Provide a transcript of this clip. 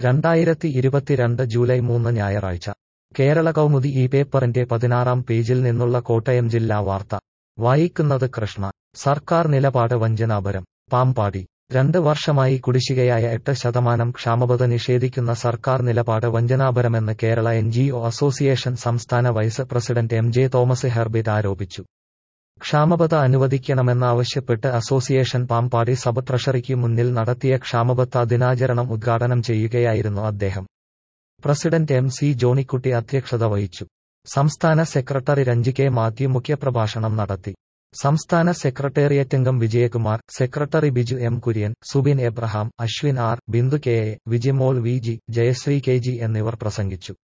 രണ്ടായിരത്തി ഇരുപത്തിരണ്ട് ജൂലൈ മൂന്ന് ഞായറാഴ്ച കേരള കൗമുദി ഈ പേപ്പറിന്റെ പതിനാറാം പേജിൽ നിന്നുള്ള കോട്ടയം ജില്ലാ വാർത്ത വായിക്കുന്നത് കൃഷ്ണ സർക്കാർ നിലപാട് വഞ്ചനാപരം പാമ്പാടി രണ്ട് വർഷമായി കുടിശ്ശികയായ എട്ട് ശതമാനം ക്ഷാമബത നിഷേധിക്കുന്ന സർക്കാർ നിലപാട് വഞ്ചനാപരമെന്ന് കേരള എൻ അസോസിയേഷൻ സംസ്ഥാന vice president M J Thomas Herbit ആരോപിച്ചു ക്ഷാമബത്ത അനുവദിക്കണമെന്നാവശ്യപ്പെട്ട് അസോസിയേഷൻ പാമ്പാടി സബ് ട്രഷറിക്ക് മുന്നിൽ നടത്തിയ ക്ഷാമബത്ത ദിനാചരണം ഉദ്ഘാടനം ചെയ്യുകയായിരുന്നു അദ്ദേഹം പ്രസിഡന്റ് എം സി ജോണിക്കുട്ടി അധ്യക്ഷത വഹിച്ചു സംസ്ഥാന സെക്രട്ടറി രഞ്ജി കെ മാത്യു മുഖ്യപ്രഭാഷണം നടത്തി സംസ്ഥാന സെക്രട്ടേറിയറ്റ് അംഗം Vijayakumar secretary Biju M Kurian Subin Abraham Ashwin R Bindu K A Vijimol V G Jayasree K G എന്നിവർ പ്രസംഗിച്ചു